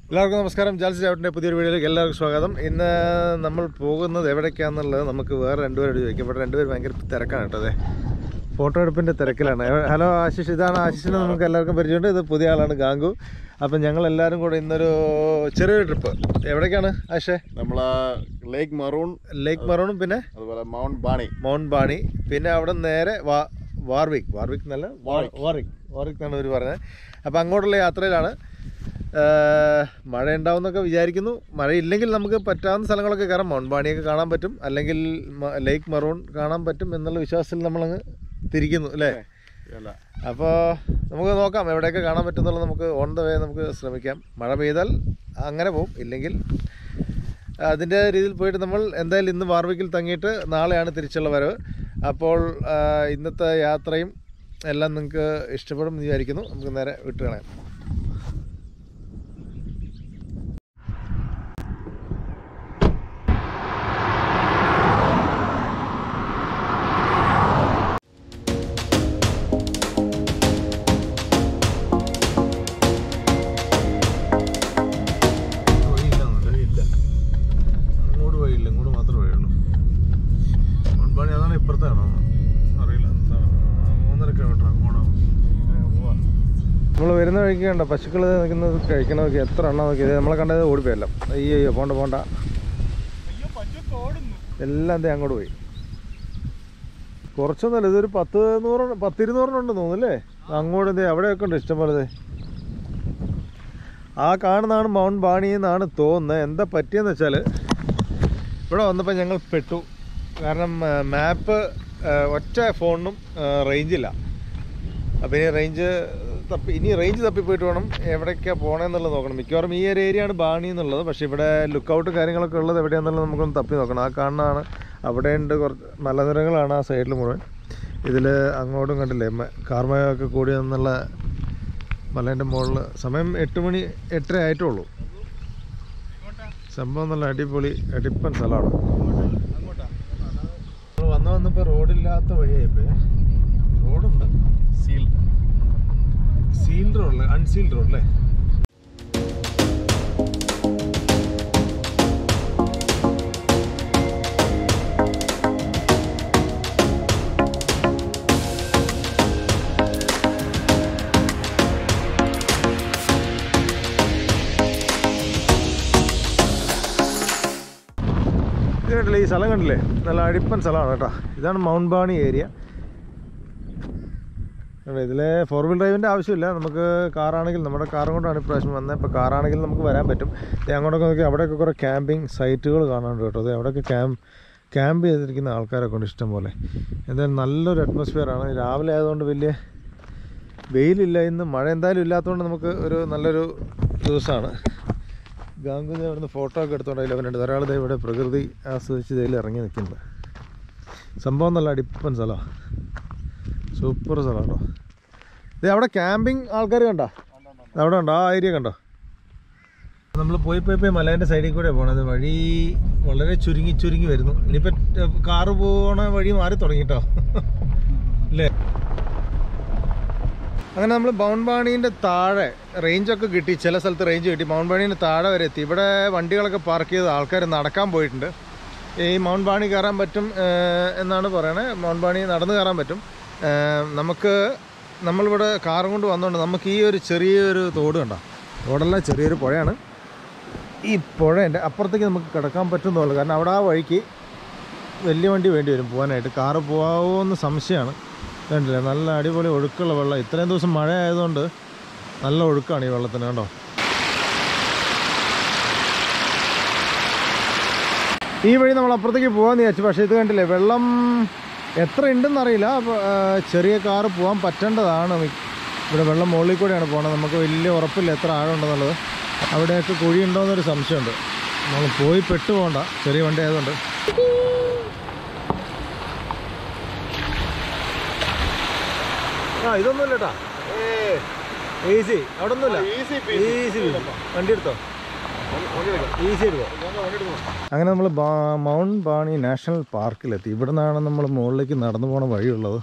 എല്ലാവർക്കും നമസ്കാരം ജാൽസി ചാവട്ടിൻ്റെ പുതിയൊരു വീഡിയോയിലേക്ക് എല്ലാവർക്കും സ്വാഗതം ഇന്ന് നമ്മൾ പോകുന്നത് എവിടേക്കാണെന്നുള്ളത് നമുക്ക് വേറെ രണ്ടുപേരോട് ചോദിക്കാം ഇവിടെ രണ്ടുപേരും ഭയങ്കര തിരക്കാണ് കേട്ടോ അതെ ഫോട്ടോ എടുപ്പിൻ്റെ തിരക്കിലാണ് എവ- ഹലോ ആശിഷ് ഇതാണ് ആശിഷിനെ നമുക്ക് എല്ലാവർക്കും പരിചയമുണ്ട് ഇത് പുതിയ ആളാണ് ഗാംഗു അപ്പം ഞങ്ങൾ എല്ലാവരും കൂടെ ഇന്നൊരു ചെറിയൊരു ട്രിപ്പ് എവിടേക്കാണ് ആശേ നമ്മളെ ലേക്ക് മറൂൺ ലേക്ക് മറോണും പിന്നെ അതുപോലെ മൗണ്ട് ബാണി മൗണ്ട് ബാണി പിന്നെ അവിടെ നേരെ വാ വാർവിക് വാർവിക് എന്നല്ല വാ- വാറിക് വാറിക് എന്നാണ് ഇവർ പറഞ്ഞത് അപ്പോൾ അങ്ങോട്ടുള്ള യാത്രയിലാണ് ഏഹ് മഴ ഉണ്ടാവുമെന്നൊക്കെ വിചാരിക്കുന്നു മഴയില്ലെങ്കിൽ നമുക്ക് പറ്റാവുന്ന സ്ഥലങ്ങളൊക്കെ കയറാം മൗണ്ട് ബാണിയൊക്കെ കാണാൻ പറ്റും അല്ലെങ്കിൽ മ- ലേക്ക് മറൂൺ കാണാൻ പറ്റും എന്നുള്ള വിശ്വാസത്തിൽ നമ്മളങ്ങ് തിരിക്കുന്നു അല്ലേ അല്ല അപ്പോൾ നമുക്ക് നോക്കാം എവിടെയൊക്കെ കാണാൻ പറ്റുന്നുള്ളത് നമുക്ക് ഓൺ ദ വേ നമുക്ക് ശ്രമിക്കാം മഴ പെയ്താൽ അങ്ങനെ പോകും ഇല്ലെങ്കിൽ അതിൻ്റെ രീതിയിൽ പോയിട്ട് നമ്മൾ എന്തായാലും ഇന്ന് വാർവിക്കിൽ തങ്ങിയിട്ട് നാളെയാണ് തിരിച്ചുള്ള വരവ് അപ്പോൾ ആ, ഇന്നത്തെ യാത്രയും എല്ലാം നിങ്ങൾക്ക് ഇഷ്ടപ്പെടും എന്ന് വിചാരിക്കുന്നു നമുക്ക് നേരെ വിട്ട് കളയാം ഇല്ല അങ്ങോട്ട് വഴിയില്ല ഇങ്ങോട്ട് മാത്രമേ വഴിയുള്ളൂ മൺപാണി അതാണ് ഇപ്പുറത്താണോ അറിയില്ല മൂന്നര കിലോമീറ്റർ അങ്ങോട്ടാണ് നമ്മൾ വരുന്ന വഴിക്ക് കണ്ട പശുക്കൾ നിൽക്കുന്നത് കഴിക്കണ നോക്കി എത്ര എണ്ണം നോക്കി ഇത് നമ്മളെ കണ്ടത് ഓടിപ്പോയല്ല അയ്യോ അയ്യോ പോണ്ട പോണ്ട എല്ലാം ദേ അങ്ങോട്ട് പോയി കുറച്ചൊന്നുമല്ല ഇതൊരു പത്ത് നൂറ് പത്തിരുന്നൂറിനുണ്ട് തോന്നുന്നല്ലേ അങ്ങോട്ട് ദേ അവിടെയൊക്കെ ഉണ്ട് ഇഷ്ടംപോലെ ദേ ആ കാണുന്നതാണ് മൗണ്ട് ബാണി എന്നാണ് തോന്നുന്നത് എന്താ പറ്റിയെന്ന് വെച്ചാൽ ഇവിടെ വന്നപ്പോൾ ഞങ്ങൾ പെട്ടു കാരണം മാപ്പ് ഒറ്റ ഫോണിനും റേഞ്ചില്ല അപ്പോൾ ഇനി റേഞ്ച് തപ്പി ഇനി റേഞ്ച് തപ്പിപ്പോയിട്ട് വേണം എവിടേക്കാണ് പോകണമെന്നുള്ളത് നോക്കണം മിക്കവാറും ഈ ഒരു ഏരിയയാണ് ബാണി എന്നുള്ളത് പക്ഷേ ഇവിടെ ലുക്കൗട്ട് കാര്യങ്ങളൊക്കെ ഉള്ളത് എവിടെയാണെന്നുള്ളത് നമുക്കൊന്ന് തപ്പി നോക്കണം ആ കാണുന്നതാണ് അവിടെ ഉണ്ട് കുറച്ച് മലനിരകളാണ് ആ സൈഡിൽ മുഴുവൻ ഇതിൽ അങ്ങോട്ടും കണ്ടില്ലേ മ- കാർമയൊക്കെ കൂടി എന്നുള്ള മലേൻ്റെ മുകളിൽ സമയം എട്ട് മണി എട്ടര ആയിട്ടുള്ളൂ സംഭവം നല്ല അടിപൊളി അടിപ്പൻ സ്ഥലമാണ് നമ്മൾ വന്ന് വന്നപ്പോൾ റോഡില്ലാത്ത വഴിയായിപ്പോ റോഡുണ്ട് seal sealed road unsealed road അല്ലേ ഇത് കണ്ടില്ലേ ഈ സ്ഥലം കണ്ടില്ലേ നല്ല അടിപ്പൻ സ്ഥലമാണ് കേട്ടോ ഇതാണ് മൗണ്ട് ബാണി ഏരിയ അതെ ഇതിലെ ഫോർ വീൽ ഡ്രൈവിൻ്റെ ആവശ്യമില്ല നമുക്ക് കാറാണെങ്കിൽ നമ്മുടെ കാറും കൊണ്ടാണ് ഇപ്രാവശ്യം വന്നത് ഇപ്പോൾ കാറാണെങ്കിൽ നമുക്ക് വരാൻ പറ്റും ദേ അങ്ങോട്ടൊക്കെ നോക്കി അവിടെയൊക്കെ കുറേ ക്യാമ്പിംഗ് സൈറ്റുകൾ കാണാനുണ്ട് കേട്ടോ അതെ അവിടെയൊക്കെ ക്യാമ്പ് ക്യാമ്പ് ചെയ്തിരിക്കുന്ന ആൾക്കാരൊക്കെ ഉണ്ട് ഇഷ്ടം പോലെ എന്തായാലും നല്ലൊരു അറ്റ്മോസ്ഫിയറാണ് രാവിലെ ആയതുകൊണ്ട് വലിയ വെയിലില്ല ഇന്ന് മഴ എന്തായാലും ഇല്ലാത്തതുകൊണ്ട് നമുക്ക് ഒരു നല്ലൊരു ദിവസമാണ് ഗാംഗുദി അവിടുന്ന് ഫോട്ടോ ഒക്കെ എടുത്തോണ്ടായില്ല അവനുണ്ട് ഒരാൾ ദേ ഇവിടെ പ്രകൃതി ആസ്വദിച്ച് ഇതിൽ ഇറങ്ങി നിൽക്കുന്നുണ്ട് സംഭവം നല്ല അടിപ്പൻ സ്ഥലമാണ് സൂപ്പർ സ്ഥലം കേട്ടോ ഇത് അവിടെ ക്യാമ്പിംഗ് ആൾക്കാർ കണ്ടോ അവിടെ ഉണ്ടോ ആ ഏരിയ കണ്ടോ നമ്മൾ പോയി പോയി പോയി മലേൻ്റെ സൈഡിൽ കൂടെ പോണത് വഴി വളരെ ചുരുങ്ങി ചുരുങ്ങി വരുന്നു ഇനിയിപ്പോൾ കാറ് പോണ വഴി മാറി തുടങ്ങിട്ടോ അല്ലേ അങ്ങനെ നമ്മൾ മൗണ്ട് ബാണീൻ്റെ താഴെ റേഞ്ചൊക്കെ കിട്ടി ചില സ്ഥലത്ത് റേഞ്ച് കിട്ടി മൗണ്ട് ബാണീൻ്റെ താഴെ വരെ എത്തി ഇവിടെ വണ്ടികളൊക്കെ പാർക്ക് ചെയ്ത് ആൾക്കാർ നടക്കാൻ പോയിട്ടുണ്ട് ഈ മൗണ്ട് ബാണി കയറാൻ പറ്റും ഏഹ്, എന്നാണ് പറയണത് മൗണ്ട് ബാണി നടന്ന് കയറാൻ പറ്റും ഏഹ്, നമുക്ക് നമ്മളിവിടെ കാറും കൊണ്ട് വന്നുകൊണ്ട് നമുക്ക് ഈ ഒരു ചെറിയൊരു തോട് കണ്ടോ തോടല്ല ചെറിയൊരു പുഴയാണ് ഈ പുഴേൻ്റെ അപ്പുറത്തേക്ക് നമുക്ക് കിടക്കാൻ പറ്റുന്നുള്ളൂ കാരണം അവിടെ ആ വഴിക്ക് വലിയ വണ്ടി വേണ്ടി വരും പോകാനായിട്ട് കാറ് പോകാമോ എന്ന് സംശയമാണ് കണ്ടില്ലേ നല്ല അടിപൊളി ഒഴുക്കുള്ള വെള്ളം ഇത്രയും ദിവസം മഴ ആയതുകൊണ്ട് നല്ല ഒഴുക്കാണ് ഈ വെള്ളത്തിന് കണ്ടോ ഈ വഴി നമ്മൾ അപ്പുറത്തേക്ക് പോകാമെന്ന് വിചാരിച്ചു പക്ഷേ ഇത് കണ്ടില്ലേ വെള്ളം എത്ര ഉണ്ടെന്ന് അറിയില്ല അപ്പോൾ ആ, ചെറിയ കാറ് പോകാൻ പറ്റേണ്ടതാണ് മി- ഇവിടെ വെള്ളം മുകളിൽ കൂടെയാണ് പോകണത് നമുക്ക് വലിയ ഉറപ്പില്ല എത്ര ആഴമുണ്ടെന്നുള്ളത് അവിടെയൊക്കെ കുഴിയുണ്ടോയെന്നൊരു സംശയമുണ്ട് നമ്മൾ പോയി പെട്ടു പോകണ്ട ചെറിയ വണ്ടി ആയതുകൊണ്ട് ആ ഇതൊന്നുമില്ല കേട്ടാ ഈസി അവിടെ ഒന്നുമില്ല ഈസി ഈസി വണ്ടി എടുത്തോ ഈസി എടുത്തോ അങ്ങനെ നമ്മൾ മൗണ്ട് ബാണി നാഷണൽ പാർക്കിലെത്തി ഇവിടെ നിന്നാണ് നമ്മൾ മുകളിലേക്ക് നടന്നു പോണ വഴിയുള്ളത്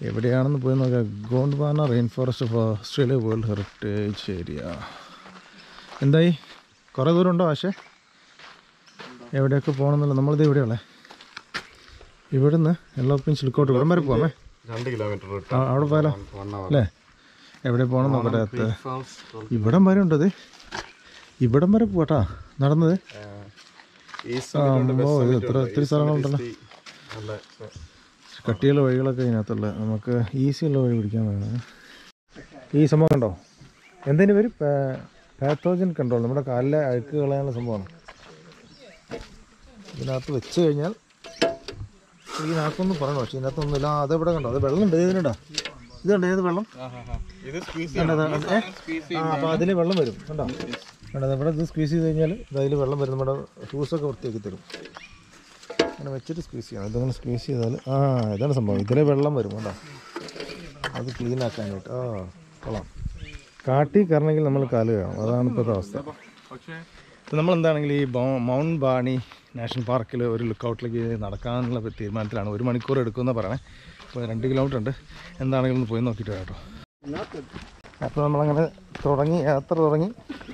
എവിടെയാണെന്ന് പോയി നോക്കാം Gondwana rain forest of Australia world heritage area എന്തായി കുറേ ദൂരം ഉണ്ടോ പക്ഷേ എവിടെയൊക്കെ പോകണമെന്നല്ല നമ്മളിത് എവിടെയുള്ളേ ഇവിടുന്ന് എല്ലോപ്പിൻ ചിൽക്കോട്ട് ഇവിടം വരെ പോകാമേ രണ്ട് കിലോമീറ്റർ ആ, അവിടെ പോയാലോ വൺ അവർ അല്ലേ എവിടെ പോകണം നോക്കട്ടെ അത്ത് ഇവിടം വരെ ഉണ്ടത് ഇവിടം വരെ പോട്ടാ നടന്നത് ഈ അമ്മോ ഇത് എത്ര ഒത്തിരി സ്ഥലങ്ങളുണ്ടല്ലോ നല്ല കട്ടിയുള്ള വഴികളൊക്കെ ഇതിനകത്തുള്ള നമുക്ക് ഈസിയുള്ള വഴി പിടിക്കാൻ വേണം ഈ സംഭവം കണ്ടോ എന്തിനു പേര് പാത്തോജൻ കൺട്രോൾ നമ്മുടെ കാലിലെ അഴുക്ക് കളയാനുള്ള സംഭവമാണ് ഇതിനകത്ത് വെച്ച് കഴിഞ്ഞാൽ ഇതിനകത്തൊന്നും പറയണോ പക്ഷേ ഇതിനകത്തൊന്നുമില്ല ആ അതെവിടെ കണ്ടോ അത് വെള്ളം ഉണ്ട് ഇതിനുണ്ടോ ഇതുണ്ട് ഏത് വെള്ളം ഇത് സ്ക്വീസ് കണ്ടോ, അത് ഏ? ആ അപ്പോൾ അതിൽ വെള്ളം വരും കണ്ടോ കണ്ടോ ഇവിടെ ഇത് സ്ക്വീസ് ചെയ്ത് കഴിഞ്ഞാൽ അതിൽ വെള്ളം വരും നമ്മുടെ ഷൂസൊക്കെ വൃത്തിയാക്കി തരും അങ്ങനെ വെച്ചിട്ട് സ്ക്വീസ് ചെയ്യണം ഇതങ്ങനെ സ്ക്വീസ് ചെയ്താൽ ആ ഇതാണ് സംഭവം ഇതിലെ വെള്ളം വരും കേട്ടോ അത് ക്ലീൻ ആക്കാനായിട്ട് ആ കൊള്ളാം കാട്ടി കയറണമെങ്കിൽ നമ്മൾ കാല് കയറണം അതാണ് ഇപ്പോഴത്തെ അവസ്ഥ പക്ഷേ ഇപ്പം നമ്മൾ എന്താണെങ്കിൽ ഈ ബോ- മൗണ്ട് ബാണി നാഷണൽ പാർക്കിൽ ഒരു ലുക്കൗട്ടിലേക്ക് നടക്കാനുള്ള ഒരു തീരുമാനത്തിലാണ് ഒരു മണിക്കൂർ എടുക്കുമെന്ന് പറയണേ ഇപ്പോൾ രണ്ട് കിലോമീറ്റർ ഉണ്ട് എന്താണെങ്കിലും ഒന്ന് പോയി നോക്കിയിട്ട് വരാം കേട്ടോ അപ്പോൾ നമ്മളങ്ങനെ തുടങ്ങി യാത്ര തുടങ്ങി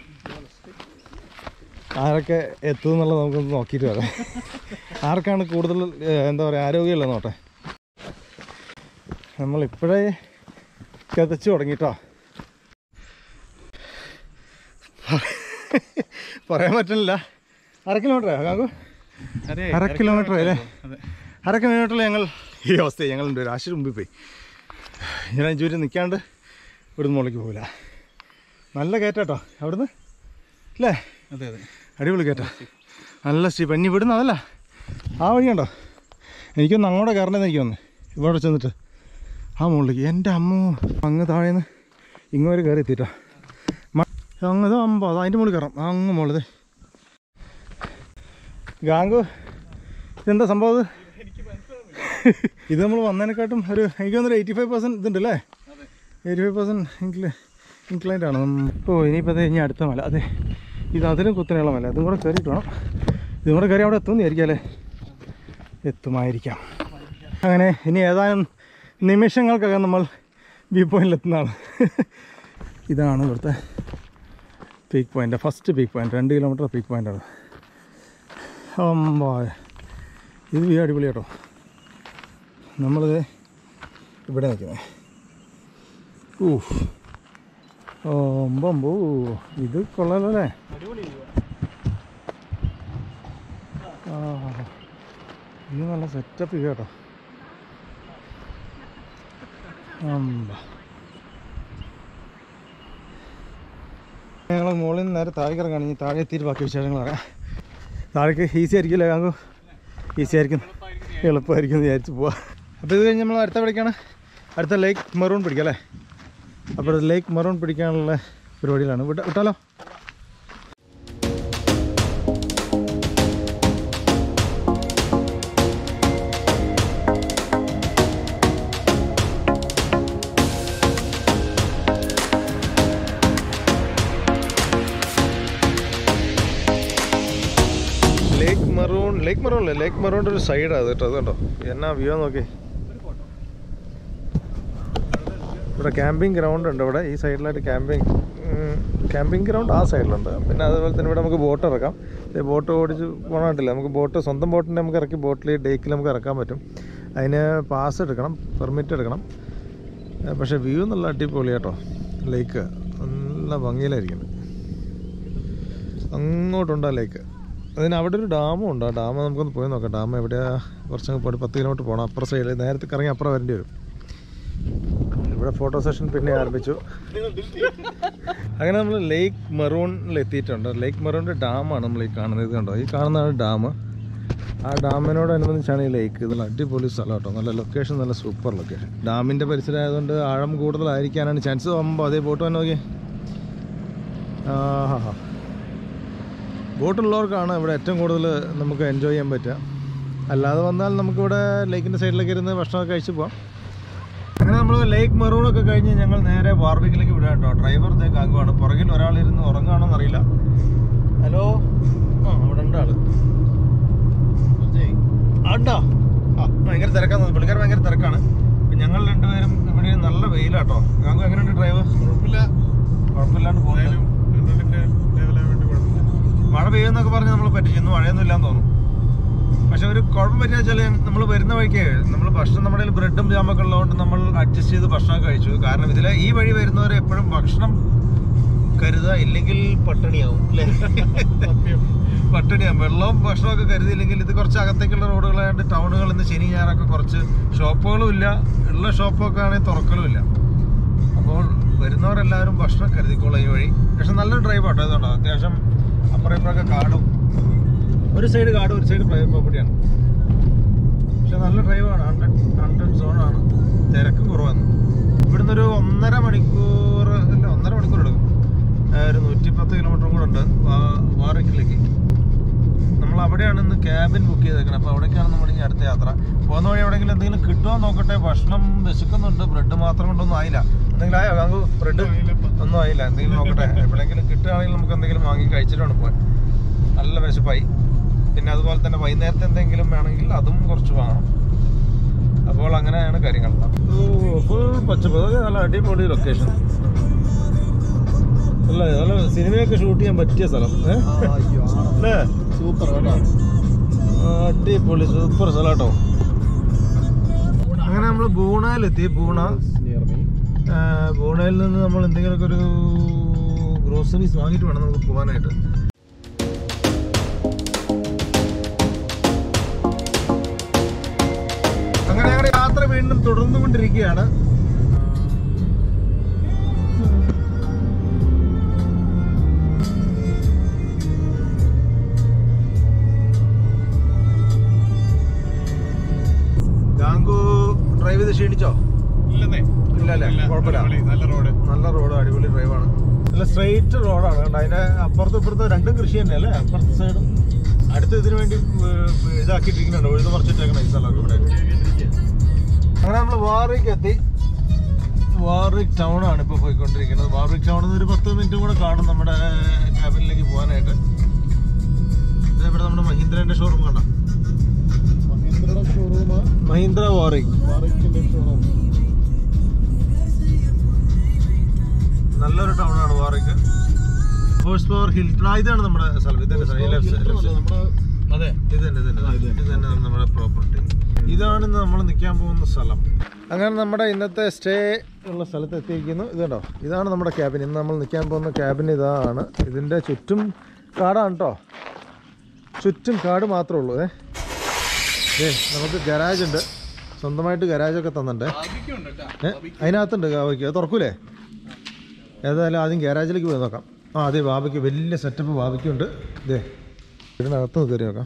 ആരൊക്കെ എത്തും എന്നുള്ളത് നമുക്കൊന്ന് നോക്കിയിട്ട് വരാം ആർക്കാണ് കൂടുതൽ ഏഹ്, എന്താ പറയുക ആരോഗ്യമുള്ളത് നോട്ടെ നമ്മളിപ്പോഴേ കിതച്ച് തുടങ്ങിട്ടോ പറയാൻ പറ്റുന്നില്ല അര കിലോമീറ്റർ കാക്കു അര കിലോമീറ്റർ അല്ലേ അര കിലോമീറ്ററിൽ ഞങ്ങൾ ഈ അവസ്ഥ ഞങ്ങളുണ്ട് ഒരു ആശുപത്രി മുമ്പിൽ പോയി ഞാൻ അഞ്ചൂര് നിൽക്കാണ്ട് ഇവിടുന്ന് മുകളിലേക്ക് പോകില്ല നല്ല കയറ്റാട്ടോ അവിടുന്ന് അല്ലേ അതെ അതെ അടിപൊളി കയറ്റ നല്ല സ്റ്റീപ്പ് ഇനി ഇവിടുന്ന് അതല്ല ആ വഴിയുണ്ടോ എനിക്കൊന്ന് അങ്ങോട്ട് കയറണമെന്ന് എനിക്ക് വന്ന് ഇവിടെ ചെന്നിട്ട് ആ മുകളിലേക്ക് എൻ്റെ അമ്മ അങ്ങ് താഴേന്ന് ഇങ്ങോട്ട് കയറി എത്തിയിട്ടാ അങ്ങ് അമ്പോ അത് അതിൻ്റെ മുകളിൽ കയറാം അങ്ങ് മുകളിൽ ഗാങ്കു ഇതെന്താ സംഭവം ഇത്? ഇത് നമ്മൾ വന്നതിനെക്കാട്ടും ഒരു എനിക്ക് തോന്നുന്നു എയ്റ്റി ഫൈവ് പെർസെൻറ്റ് ഇതുണ്ട് അല്ലേ eighty five percent incline inclined ആണ് നമ്മ- ഓ ഇനിയിപ്പോൾ അത് ഇനി അടുത്ത മല അതെ ഇത് അതിലും കുത്തനെയുള്ള മല അതും കൂടെ കയറിയിട്ട് വേണം ഇതും കൂടെ കയറി അവിടെ എത്തുമെന്ന് വിചാരിക്കാം അല്ലേ എത്തുമായിരിക്കാം അങ്ങനെ ഇനി ഏതാനും നിമിഷങ്ങൾക്കകം നമ്മൾ വ്യൂ പോയിന്റിലെത്തുന്നതാണ് ഇതാണ് ഇവിടുത്തെ peak point first peak point രണ്ട് കിലോമീറ്റർ പീക്ക് പോയിൻ്റാണ് അമ്പാ ഇത് വ്യൂ അടിപൊളി കേട്ടോ നമ്മളിത് ഇവിടെ നിൽക്കുന്നത് ഊഫ് ഓമ്പോ ഇത് കൊള്ളാലോ അല്ലേ ആ ഇത് നല്ല സെറ്റപ്പ് കേട്ടോ അമ്പ ഞങ്ങൾ മുകളിൽ നിന്ന് നേരെ താഴേക്ക് ഇറങ്ങാണ് ഇനി താഴെ എത്തിയിട്ട് ബാക്കി വിശേഷങ്ങൾ അറിയാം താഴേക്ക് ഈസി ആയിരിക്കില്ലേ കാങ്കു ഈസി ആയിരിക്കും എളുപ്പമായിരിക്കും എന്ന് വിചാരിച്ച് പോവാം അപ്പോൾ ഇത് കഴിഞ്ഞ് നമ്മൾ അടുത്ത എവിടേക്കാണ് അടുത്ത ലേക്ക് മെറൂൺ പിടിക്കാം അല്ലേ അപ്പോൾ ലേക്ക് മെറൂൺ പിടിക്കാനുള്ള പരിപാടിയിലാണ് വിട്ട വിട്ടാലോ ലേക്ക് മെറൂൺ ലേക്ക് മെറൂൺ അല്ലേ ലേക്ക് മെറൂണിൻ്റെ ഒരു സൈഡാണ് അത് കേട്ടോ അത് കണ്ടോ എന്നാ വ്യൂ നോക്കി ഇവിടെ ക്യാമ്പിംഗ് ഗ്രൗണ്ട് ഉണ്ട് ഇവിടെ ഈ സൈഡിലായിട്ട് ക്യാമ്പിംഗ് ക്യാമ്പിംഗ് ഗ്രൗണ്ട് ആ സൈഡിലുണ്ട് പിന്നെ അതുപോലെ തന്നെ ഇവിടെ നമുക്ക് ബോട്ട് ഇറക്കാം ബോട്ട് ഓടിച്ച് പോകണമായിട്ടില്ല നമുക്ക് ബോട്ട് സ്വന്തം ബോട്ടിനെ നമുക്ക് ഇറക്കി ബോട്ടിൽ ഡേക്കിൽ നമുക്ക് ഇറക്കാൻ പറ്റും അതിന് പാസ് എടുക്കണം പെർമിറ്റ് എടുക്കണം ഏ, പക്ഷേ വ്യൂ നല്ല അടിപൊളി കേട്ടോ ലേക്ക് നല്ല ഭംഗിയിലായിരിക്കുന്നത് അങ്ങോട്ടുണ്ട് ആ ലേക്ക് അതിന് അവിടെ ഒരു ഡാമും ഉണ്ട് ആ ഡാം നമുക്കൊന്ന് പോയി നോക്കാം ഡാം എവിടെയാ കുറച്ചങ്ങ് പോയി പത്ത് കിലോമീറ്റർ പോകണം അപ്പുറം സൈഡിൽ നേരത്തെ കറങ്ങി അപ്പുറം വരേണ്ടി വരും ഇവിടെ ഫോട്ടോ സെഷൻ പിന്നെ ആരംഭിച്ചു അങ്ങനെ നമ്മൾ ലേക്ക് മെറൂണിൽ എത്തിയിട്ടുണ്ട് ലേക്ക് മെറൂണിൻ്റെ ഡാമാണ് നമ്മൾ ഈ കാണുന്നത് ഇത് കണ്ടോ ഈ കാണുന്നതാണ് ഡാം ആ ഡാമിനോടനുബന്ധിച്ചാണ് ഈ ലേക്ക് ഇത് നല്ല അടിപൊളി സ്ഥലം കേട്ടോ നല്ല ലൊക്കേഷൻ നല്ല സൂപ്പർ ലൊക്കേഷൻ ഡാമിൻ്റെ പരിസരം ആയതുകൊണ്ട് ആഴം കൂടുതലായിരിക്കാനാണ് ചാൻസ് ആകുമ്പോൾ അതേ ബോട്ട് വന്ന് നോക്കിയേ ആഹാ ബോട്ടുള്ളവർക്കാണ് ഇവിടെ ഏറ്റവും കൂടുതൽ നമുക്ക് എൻജോയ് ചെയ്യാൻ പറ്റുക അല്ലാതെ വന്നാൽ നമുക്കിവിടെ ലേക്കിൻ്റെ സൈഡിലൊക്കെ ഇരുന്ന് ഭക്ഷണമൊക്കെ കഴിച്ച് പോവാം അങ്ങനെ നമ്മൾ ലേക്ക് മെറൂണൊക്കെ കഴിഞ്ഞ് ഞങ്ങൾ നേരെ ബാർബിക്കിലേക്ക് വിടാം കേട്ടോ ഡ്രൈവർ ദേ കാങ്കുവാണ് പുറകിൽ ഒരാളിരുന്ന് ഉറങ്ങുകയാണോന്ന് അറിയില്ല ഹലോ ആ അവിടെ ഉണ്ട് ആള് ആണ്ടാ ആ ഭയങ്കര തിരക്കാന്ന് പുള്ളിക്കാർ ഭയങ്കര തിരക്കാണ് ഇപ്പം ഞങ്ങൾ രണ്ടുപേരും ഇവിടെ നല്ല വെയിലാട്ടോ കാങ്കു എങ്ങനെയുണ്ട് ഡ്രൈവർ കുഴപ്പമില്ല കുഴപ്പമില്ലാണ്ട് പോകുന്നു എന്തായാലും പെട്രോളിന്റെ ലെവൽ മഴ പെയ്യുന്നൊക്കെ പറഞ്ഞ് നമ്മൾ പറ്റിച്ചു ഇന്ന് മഴയൊന്നും ഇല്ലാന്ന് തോന്നുന്നു പക്ഷെ ഒരു കുഴപ്പം പറ്റിയ വെച്ചാൽ നമ്മൾ വരുന്ന വഴിക്ക് നമ്മൾ ഭക്ഷണം നമ്മുടെ കയ്യിൽ ബ്രെഡും ജാമൊക്കെ ഉള്ളതുകൊണ്ട് നമ്മൾ അഡ്ജസ്റ്റ് ചെയ്ത് ഭക്ഷണം കഴിച്ചു കാരണം ഇതിലെ ഈ വഴി വരുന്നവർ എപ്പോഴും ഭക്ഷണം കരുതുക ഇല്ലെങ്കിൽ പട്ടിണിയാവും അല്ലേ പട്ടിണിയാവും വെള്ളവും ഭക്ഷണമൊക്കെ കരുതിയില്ലെങ്കിൽ ഇത് കുറച്ച് അകത്തേക്കുള്ള റോഡുകളായതുകൊണ്ട് ടൗണുകളിൽ നിന്ന് ശനി ഞായറൊക്കെ കുറച്ച് ഷോപ്പുകളും ഇല്ല ഉള്ള ഷോപ്പൊക്കെ ആണെങ്കിൽ തുറക്കലും ഇല്ല അപ്പോൾ വരുന്നവരെല്ലാവരും ഭക്ഷണം കരുതിക്കോളാം ഈ വഴി പക്ഷെ നല്ലൊരു ഡ്രൈവ് ആട്ടോ ഇതുണ്ടോ അത്യാവശ്യം അപ്പുറം ഇപ്പുറമൊക്കെ കാടും ഒരു സൈഡ് കാടും ഒരു സൈഡ് പ്രൈവറ്റ് പ്രോപ്പർട്ടിയാണ് പക്ഷെ നല്ല ഡ്രൈവാണ് ഹൺഡ്രഡ് ഹൺഡ്രഡ് സോണാണ് തിരക്കും കുറവാണ് ഇവിടുന്ന് ഒരു ഒന്നര മണിക്കൂർ ഇല്ല ഒന്നര മണിക്കൂർ എടുക്കും ആ, ഒരു നൂറ്റി പത്ത് കിലോമീറ്ററും കൂടെ ഉണ്ട് വാ- വാറക്കിലേക്ക് നമ്മൾ അവിടെയാണ് ഇന്ന് ക്യാബിൻ ബുക്ക് ചെയ്തേക്കുന്നത് അപ്പോൾ അവിടേക്കാണ് നമ്മൾ ഇനി അടുത്ത യാത്ര പോകുന്ന വഴി എവിടെയെങ്കിലും എന്തെങ്കിലും കിട്ടുമോ എന്ന് നോക്കട്ടെ ഭക്ഷണം വിശക്കുന്നുണ്ട് ബ്രെഡ് മാത്രം കൊണ്ടൊന്നും ആയില്ല എന്തെങ്കിലും ആയോ നമുക്ക് ബ്രെഡ് ഒന്നും ആയില്ല എന്തെങ്കിലും നോക്കട്ടെ എവിടെയെങ്കിലും കിട്ടുകയാണെങ്കിൽ നമുക്ക് എന്തെങ്കിലും വാങ്ങി കഴിച്ചിട്ട് വേണം പോകാൻ നല്ല വിശപ്പായി പിന്നെ അതുപോലെ തന്നെ വൈകുന്നേരത്തെ എന്തെങ്കിലും വേണമെങ്കിൽ അതും കുറച്ച് വാങ്ങണം അപ്പോൾ അങ്ങനെയാണ് കാര്യങ്ങൾ ഫുൾ പച്ചപ്പ് അതൊക്കെ നല്ല അടിപൊളി ലൊക്കേഷൻ അല്ല നല്ല സിനിമയൊക്കെ ഷൂട്ട് ചെയ്യാൻ പറ്റിയ സ്ഥലം ഏ? അല്ലേ സൂപ്പർ കേട്ടോ അടിപൊളി സൂപ്പർ സ്ഥലം കേട്ടോ അങ്ങനെ നമ്മൾ ബൂണയിലെത്തി ബൂണ നിയർ മീ ആ, ബൂണയിൽ നിന്ന് നമ്മൾ എന്തെങ്കിലുമൊക്കെ ഒരു ഗ്രോസറീസ് വാങ്ങിയിട്ട് വേണം നമുക്ക് പോകാനായിട്ട് അങ്ങനെ ഞങ്ങളുടെ യാത്ര വീണ്ടും തുടർന്നുകൊണ്ടിരിക്കുകയാണ് ഗാംഗു ഡ്രൈവ് ചെയ്ത് ക്ഷീണിച്ചോ ഇല്ലെന്നേ ഇല്ല അല്ലേ കുഴപ്പമില്ല നല്ല റോഡ് നല്ല റോഡ് അടിപൊളി ഡ്രൈവാണ് നല്ല സ്ട്രെയിറ്റ് റോഡാണ് കണ്ടോ അതിന്റെ അപ്പുറത്തും ഇപ്പുറത്തും രണ്ടും കൃഷി തന്നെയല്ലേ അപ്പുറത്തെ സൈഡും അടുത്ത് ഇതിനു വേണ്ടി ഏർ, ഇതാക്കിയിട്ടിരിക്കുന്നുണ്ട് ഉഴുത് മറിച്ചിട്ടേക്കണ ഈ സ്ഥലമൊക്കെ ഇവിടെ അങ്ങനെ നമ്മൾ വാറിക്ക് എത്തി വാറിക് ടൗൺ ആണ് ഇപ്പോൾ പോയിക്കൊണ്ടിരിക്കുന്നത് വാറിക് ടൗണിൽ നിന്ന് ഒരു പത്ത് മിനിറ്റ് കൂടെ കാണും നമ്മുടെ ക്യാബിനിലേക്ക് പോകാനായിട്ട് ഇത് ഇവിടെ നമ്മുടെ മഹീന്ദ്രന്റെ ഷോറൂം കണ്ട മഹീന്ദ്രയുടെ ഷോറൂം മഹീന്ദ്ര വാറിക് വാറിക്കിന്റെ ഷോറൂം നല്ലൊരു ടൗൺ ആണ് വാറിക്ക് ഹോഴ്സ് പവർ ഹിൽട്ടൺ ആ ഇതാണ് നമ്മുടെ സ്ഥലം ഇതന്നെ സ്ഥലം. ഈ left side, left side. നമ്മുടെ അതെ ഇത് തന്നെ ഇത് തന്നെ ആ, ഇത് തന്നെ. ഇത് തന്നെ നമ്മുടെ പ്രോപ്പർട്ടി ഇതാണ് ഇന്ന് നമ്മൾ നിൽക്കാൻ പോകുന്ന സ്ഥലം അങ്ങനെ നമ്മുടെ ഇന്നത്തെ സ്റ്റേ ഉള്ള സ്ഥലത്ത് എത്തിയിരിക്കുന്നു ഇത് കണ്ടോ ഇതാണ് നമ്മുടെ ക്യാബിൻ ഇന്ന് നമ്മൾ നിൽക്കാൻ പോകുന്ന ക്യാബിൻ ഇതാണ് ഇതിൻ്റെ ചുറ്റും കാടാണ് കേട്ടോ ചുറ്റും കാട് മാത്രമേ ഉള്ളൂ ഏ ഏ നമുക്ക് ഗരാജ് ഉണ്ട് സ്വന്തമായിട്ട് ഗരാജൊക്കെ തന്നിട്ടുണ്ട് ഏ അതിനകത്തുണ്ട് കാവയ്ക്ക് അത് തുറക്കൂലേ ഏതായാലും ആദ്യം ഗാരാജിലേക്ക് പോയി നോക്കാം ആ അതെ ബാബയ്ക്ക് വലിയ സെറ്റപ്പ് ബാബയ്ക്കുണ്ട് ഇതേ ഇതിനകത്ത് കയറി നോക്കാം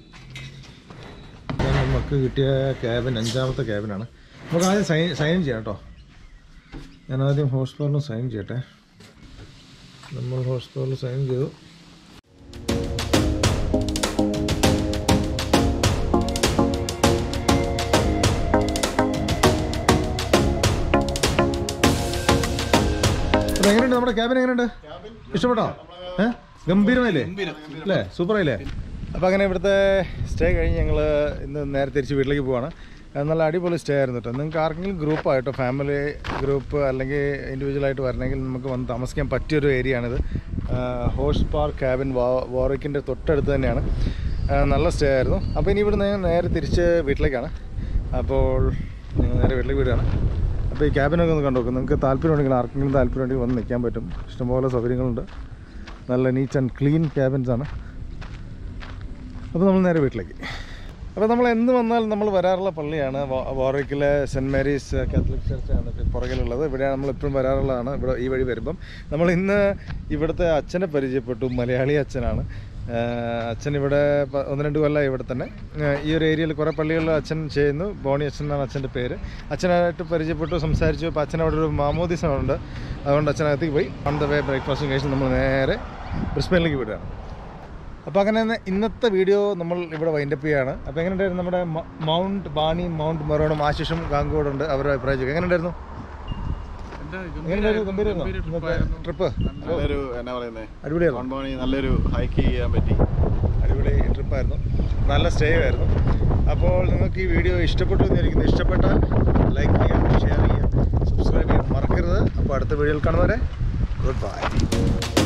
ഇതാണ് നമുക്ക് കിട്ടിയ ക്യാബിൻ അഞ്ചാമത്തെ ക്യാബിനാണ് നമുക്ക് ആദ്യം സൈൻ സൈൻ ചെയ്യാം കേട്ടോ ഞാൻ ആദ്യം ഹോസ് പവറിന് സൈൻ ചെയ്യട്ടെ നമ്മൾ ഹോസ് പവറിൽ സൈൻ ചെയ്തു അപ്പൊ എങ്ങനെയുണ്ട് നമ്മുടെ ക്യാബിൻ എങ്ങനെയുണ്ട് ഇഷ്ടപ്പെട്ടോ ഏഹ് ഗംഭീരമായില്ലേ അല്ലേ സൂപ്പറായില്ലേ അപ്പോൾ അങ്ങനെ ഇവിടുത്തെ സ്റ്റേ കഴിഞ്ഞ് ഞങ്ങൾ ഇന്ന് നേരെ തിരിച്ച് വീട്ടിലേക്ക് പോവാണ് അത് നല്ല അടിപൊളി സ്റ്റേ ആയിരുന്നു കേട്ടോ നിങ്ങൾക്ക് ആർക്കെങ്കിലും ഗ്രൂപ്പായിട്ടോ ഫാമിലി ഗ്രൂപ്പ് അല്ലെങ്കിൽ ഇൻഡിവിജ്വലായിട്ട് വരണമെങ്കിൽ നമുക്ക് വന്ന് താമസിക്കാൻ പറ്റിയൊരു ഏരിയ ആണിത് ഹോഴ്സ് പാർക്ക് ക്യാബിൻ വാ വാറിക്കിൻ്റെ തൊട്ടടുത്ത് തന്നെയാണ് ആ, നല്ല സ്റ്റേ ആയിരുന്നു അപ്പോൾ ഇനി ഇവിടെ നേരെ തിരിച്ച് വീട്ടിലേക്കാണ് അപ്പോൾ ഞങ്ങൾ നേരെ വീട്ടിലേക്ക് വിടുകയാണ് അപ്പോൾ ഈ ക്യാബിനൊക്കെ ഒന്ന് കണ്ടു നോക്കും നിങ്ങൾക്ക് താല്പര്യമുണ്ടെങ്കിൽ ആർക്കെങ്കിലും താല്പര്യമുണ്ടെങ്കിൽ വന്ന് നിൽക്കാൻ പറ്റും ഇഷ്ടംപോലെ സൗകര്യങ്ങളുണ്ട് നല്ല നീറ്റ് ആൻഡ് ക്ലീൻ ക്യാബിൻസ് ആണ് അപ്പോൾ നമ്മൾ നേരെ വീട്ടിലേക്ക് അപ്പോൾ നമ്മൾ എന്ന് വന്നാൽ നമ്മൾ വരാറുള്ള പള്ളിയാണ് വാ- വാറോക്കിലെ സെൻറ്റ് മേരീസ് കാത്തലിക് ചർച്ചാണ് പുറകിലുള്ളത് ഇവിടെയാണ് നമ്മൾ എപ്പോഴും വരാറുള്ളതാണ് ഇവിടെ ഈ വഴി വരുമ്പം നമ്മൾ ഇന്ന് ഇവിടുത്തെ അച്ഛനെ പരിചയപ്പെട്ടു മലയാളി അച്ഛനാണ് ആഹ് അച്ഛൻ ഇവിടെ പ- ഒന്ന് രണ്ട് കൊല്ലമായി ഇവിടെ തന്നെ ആഹ് ഈ ഒരു ഏരിയയിൽ കുറേ പള്ളികളിൽ അച്ഛൻ ചെയ്യുന്നു ബോണി അച്ഛൻ എന്നാണ് അച്ഛൻ്റെ പേര് അച്ഛനായിട്ട് പരിചയപ്പെട്ടു സംസാരിച്ചു അപ്പോൾ അച്ഛൻ അവിടെ ഒരു മാമോദിസ ഉണ്ട് അതുകൊണ്ട് അച്ഛനകത്തേക്ക് പോയി ഓൺ ദ വേ ബ്രേക്ക്ഫാസ്റ്റും കഴിച്ച് നമ്മൾ നേരെ ബ്രിസ്ബനിലേക്ക് വിടുകയാണ് അപ്പോൾ അങ്ങനെ തന്നെ ഇന്നത്തെ വീഡിയോ നമ്മൾ ഇവിടെ വൈൻഡപ്പ് ചെയ്യുകയാണ് അപ്പോൾ എങ്ങനെയുണ്ടായിരുന്നു നമ്മുടെ മ- മൗണ്ട് ബാണി മൗണ്ട് മെറോണും ആശിഷും ഗാംഗോടും ഉണ്ട് അവരുടെ അഭിപ്രായം ചോദിക്കുക എങ്ങനെയുണ്ടായിരുന്നു എങ്ങനെയുണ്ടായിരുന്നു ഗംഭീരമായിരുന്നു ട്രിപ്പ് നല്ലൊരു എന്നാ പറയുന്നേ അടിപൊളിയായിരുന്നു കോൺബോണി നല്ലൊരു ഹൈക്ക് ചെയ്യാൻ പറ്റി അടിപൊളി ട്രിപ്പായിരുന്നു നല്ല സ്റ്റേ ആയിരുന്നു അപ്പോൾ നിങ്ങൾക്ക് ഈ വീഡിയോ ഇഷ്ടപ്പെട്ടു എന്നിരിക്കുന്നു ഇഷ്ടപ്പെട്ടാൽ ലൈക്ക് ചെയ്യുക ഷെയർ ചെയ്യുക സബ്സ്ക്രൈബ് ചെയ്യാൻ മറക്കരുത് അപ്പോൾ അടുത്ത വീഡിയോയിൽ കാണുന്നവരെ ഗുഡ് ബൈ